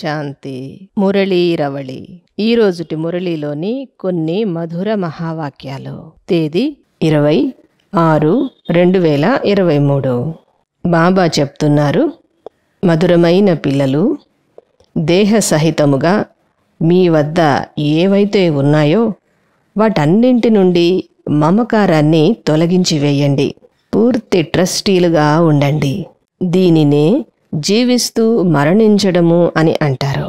శాంతి మురళీరవళి ఈ రోజుటి మురళిలోని కొన్ని మధుర మహావాక్యాలు తేదీ ఇరవై ఆరు రెండు వేల ఇరవై మూడు బాబా చెప్తున్నారు మధురమైన పిల్లలు దేహ సహితముగా మీ వద్ద ఏవైతే ఉన్నాయో వాటన్నింటి నుండి మమకారాన్ని తొలగించి వేయండి పూర్తి ట్రస్టీలుగా ఉండండి దీనినే జీవిస్తూ మరణించడము అని అంటారు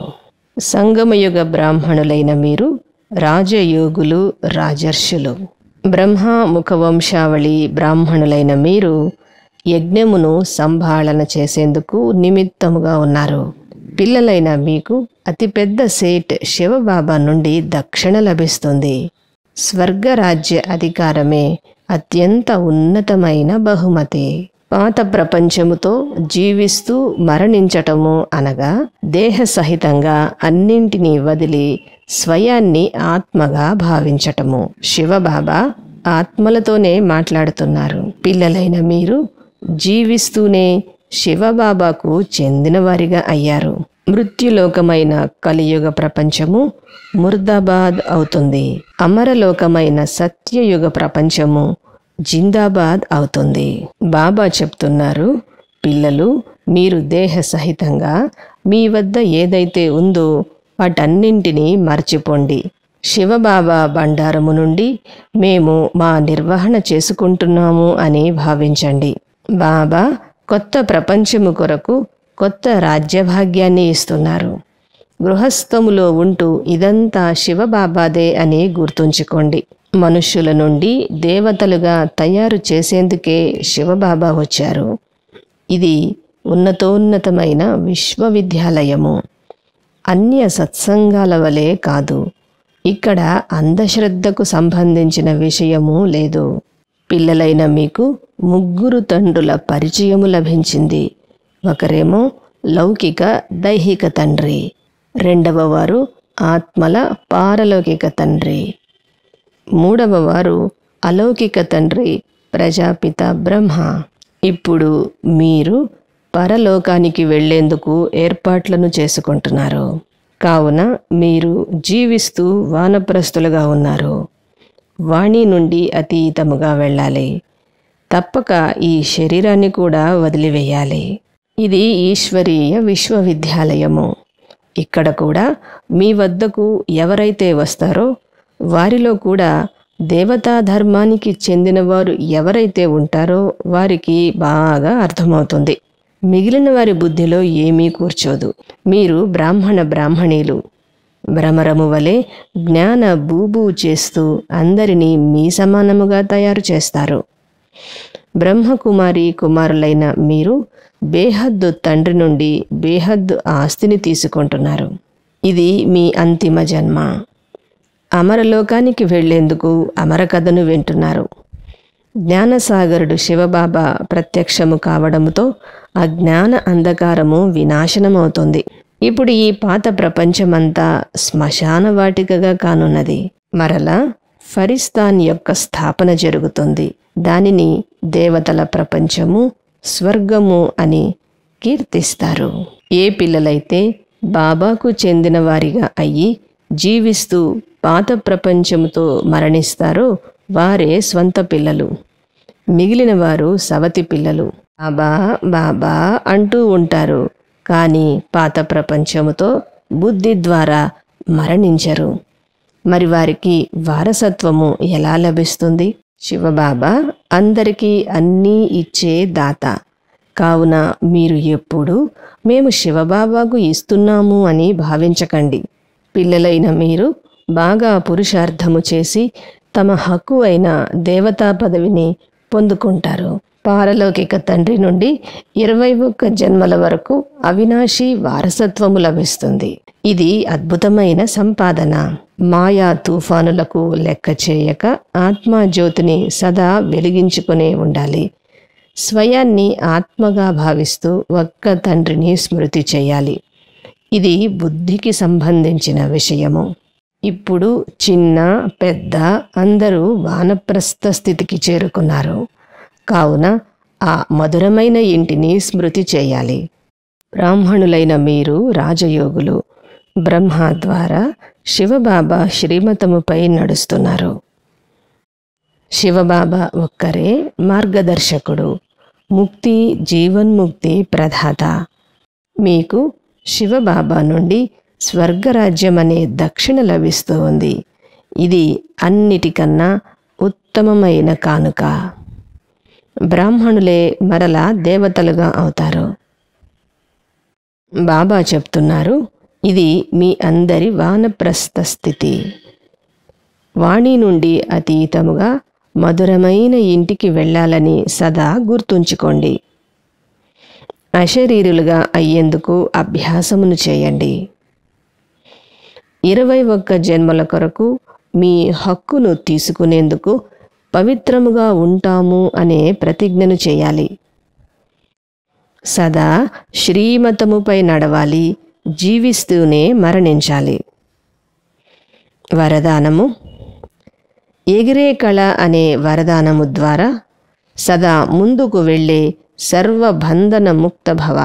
సంగమయుగ బ్రాహ్మణులైన మీరు రాజయోగులు రాజర్షులు బ్రహ్మ ముఖవంశావళి బ్రాహ్మణులైన మీరు యజ్ఞమును సంభాళన చేసేందుకు నిమిత్తముగా ఉన్నారు పిల్లలైన మీకు అతిపెద్ద సేట్ శివబాబా నుండి దక్షిణ లభిస్తుంది స్వర్గరాజ్య అధికారమే అత్యంత ఉన్నతమైన బహుమతి పాత ప్రపంచముతో జీవిస్తూ మరణించటము అనగా దేహ సహితంగా అన్నింటినీ వదిలి స్వయాన్ని ఆత్మగా భావించటము శివబాబా ఆత్మలతోనే మాట్లాడుతున్నారు పిల్లలైన మీరు జీవిస్తూనే శివబాబాకు చెందినవారిగా అయ్యారు మృత్యులోకమైన కలియుగ ప్రపంచము ముర్దాబాద్ అవుతుంది అమరలోకమైన సత్యయుగ ప్రపంచము జిందాబాద్ అవుతుంది బాబా చెప్తున్నారు పిల్లలు మీరు దేహ సహితంగా మీ వద్ద ఏదైతే ఉందో వాటన్నింటినీ మర్చిపోండి శివబాబా బండారము నుండి మేము మా నిర్వహణ చేసుకుంటున్నాము అని భావించండి బాబా కొత్త ప్రపంచము కొరకు కొత్త రాజ్యభాగ్యాన్ని ఇస్తున్నారు గృహస్థములో ఉంటూ ఇదంతా శివబాబాదే అని గుర్తుంచుకోండి మనుష్యుల నుండి దేవతలుగా తయారు చేసేందుకే శివబాబా వచ్చారు ఇది ఉన్నతోన్నతమైన విశ్వవిద్యాలయము అన్య సత్సంగాల వలె కాదు ఇక్కడ అంధశ్రద్ధకు సంబంధించిన విషయము లేదు పిల్లలైన మీకు ముగ్గురు తండ్రుల పరిచయము లభించింది ఒకరేమో లౌకిక దైహిక తండ్రి రెండవ వారు ఆత్మల పారలౌకిక తండ్రి మూడవ వారు అలౌకిక తండ్రి ప్రజాపిత బ్రహ్మ ఇప్పుడు మీరు పరలోకానికి వెళ్లేందుకు ఏర్పాట్లను చేసుకుంటున్నారు కావున మీరు జీవిస్తూ వానప్రస్తులుగా ఉన్నారు వాణి నుండి అతీతముగా వెళ్ళాలి తప్పక ఈ శరీరాన్ని కూడా వదిలివేయాలి ఇది ఈశ్వరీయ విశ్వవిద్యాలయము ఇక్కడ కూడా మీ వద్దకు ఎవరైతే వస్తారో వారిలో కూడా దేవతా ధర్మానికి చెందినవారు ఎవరైతే ఉంటారో వారికి బాగా అర్థమవుతుంది మిగిలిన వారి బుద్ధిలో ఏమీ కూర్చోదు మీరు బ్రాహ్మణ బ్రాహ్మణీలు భ్రమరము వలె జ్ఞాన బూబూ చేస్తూ అందరినీ మీ సమానముగా తయారు చేస్తారు బ్రహ్మకుమారి కుమారులైన మీరు బేహద్దు తండ్రి నుండి బేహద్దు ఆస్తిని తీసుకుంటున్నారు ఇది మీ అంతిమ జన్మ అమరలోకానికి వెళ్లేందుకు అమర కథను వింటున్నారు జ్ఞానసాగరుడు శివబాబా ప్రత్యక్షము కావడముతో అజ్ఞాన అంధకారము వినాశనమవుతుంది ఇప్పుడు ఈ పాత ప్రపంచమంతా శ్మశాన వాటికగా కానున్నది మరలా ఫరిస్తాన్ యొక్క స్థాపన జరుగుతుంది దానిని దేవతల ప్రపంచము స్వర్గము అని కీర్తిస్తారు ఏ పిల్లలైతే బాబాకు చెందిన వారిగా అయ్యి జీవిస్తూ పాత ప్రపంచముతో మరణిస్తారో వారే స్వంత పిల్లలు మిగిలిన వారు సవతి పిల్లలు బాబా బాబా అంటూ ఉంటారు కానీ పాత ప్రపంచముతో బుద్ధి ద్వారా మరణించరు మరి వారికి వారసత్వము ఎలా లభిస్తుంది శివబాబా అందరికీ అన్నీ ఇచ్చే దాత కావున మీరు ఎప్పుడు మేము శివబాబాకు ఇస్తున్నాము అని భావించకండి పిల్లలైన మీరు బాగా పురుషార్థము చేసి తమ హక్కు అయిన దేవతా పదవిని పొందుకుంటారు పారలౌకిక తండ్రి నుండి ఇరవై ఒక్క జన్మల వరకు అవినాశి వారసత్వము లభిస్తుంది ఇది అద్భుతమైన సంపాదన మాయా తుఫానులకు లెక్క చేయక ఆత్మజ్యోతిని సదా వెలిగించుకునే ఉండాలి స్వయాన్ని ఆత్మగా భావిస్తూ ఒక్క తండ్రిని స్మృతి చేయాలి ఇది బుద్ధికి సంబంధించిన విషయము ఇప్పుడు చిన్న పెద్ద అందరూ వానప్రస్థ స్థితికి చేరుకున్నారు కావున ఆ మధురమైన ఇంటిని స్మృతి చేయాలి బ్రాహ్మణులైన మీరు రాజయోగులు బ్రహ్మ ద్వారా శివబాబా శ్రీమతముపై నడుస్తున్నారు శివబాబా ఒక్కరే మార్గదర్శకుడు ముక్తి జీవన్ముక్తి ప్రదాత మీకు శివబాబా నుండి స్వర్గరాజ్యం అనే దక్షిణ లభిస్తూ ఉంది ఇది అన్నిటికన్నా ఉత్తమమైన కానుక బ్రాహ్మణులే మరలా దేవతలుగా అవుతారు బాబా చెప్తున్నారు ఇది మీ అందరి వానప్రస్థ స్థితి వాణి నుండి అతీతముగా మధురమైన ఇంటికి వెళ్ళాలని సదా గుర్తుంచుకోండి అశరీరులుగా అయ్యేందుకు అభ్యాసమును చేయండి ఇరవై ఒక్క జన్మల కొరకు మీ హక్కును తీసుకునేందుకు పవిత్రముగా ఉంటాము అనే ప్రతిజ్ఞను చేయాలి సదా శ్రీమతముపై నడవాలి జీవిస్తూనే మరణించాలి వరదానము ఎగిరే కళ అనే వరదానము ద్వారా సదా ముందుకు వెళ్ళే సర్వబంధన ముక్త భవ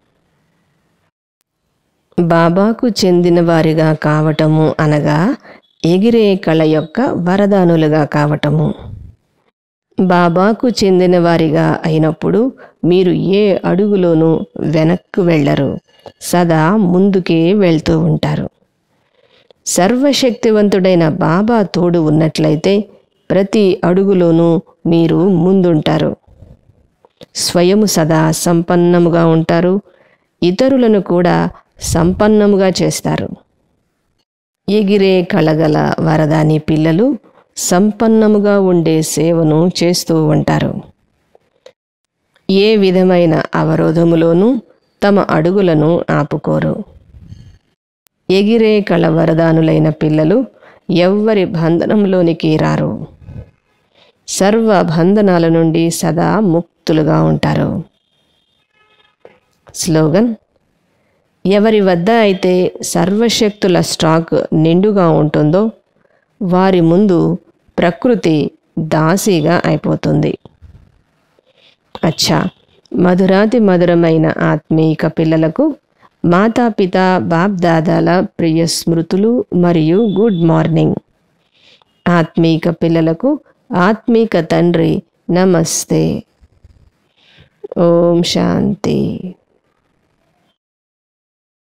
బాబాకు చెందిన వారిగా కావటము అనగా ఎగిరే కళ యొక్క వరదానులుగా కావటము బాబాకు చెందిన వారిగా అయినప్పుడు మీరు ఏ అడుగులోనూ వెనక్కు వెళ్ళరు సదా ముందుకే వెళ్తూ ఉంటారు సర్వశక్తివంతుడైన బాబా తోడు ఉన్నట్లయితే ప్రతి అడుగులోనూ మీరు ముందుంటారు స్వయము సదా సంపన్నముగా ఉంటారు ఇతరులను కూడా సంపన్నముగా చేస్తారు ఎగిరే కళగల వరదాని పిల్లలు సంపన్నముగా ఉండే సేవను చేస్తూ ఉంటారు ఏ విధమైన అవరోధములోనూ తమ అడుగులను ఆపుకోరు ఎగిరే కళ వరదానులైన పిల్లలు ఎవ్వరి బంధనంలోనికి రారు సర్వ బంధనాల నుండి సదా ముక్తులుగా ఉంటారు స్లోగన్ ఎవరి వద్ద అయితే సర్వశక్తుల స్టాక్ నిండుగా ఉంటుందో వారి ముందు ప్రకృతి దాసీగా అయిపోతుంది అచ్చా మధురాతి మధురమైన ఆత్మీక పిల్లలకు మాతాపిత బాప్ దాదాల ప్రియ స్మృతులు మరియు గుడ్ మార్నింగ్ ఆత్మీక పిల్లలకు ఆత్మీక తండ్రి నమస్తే ఓం శాంతి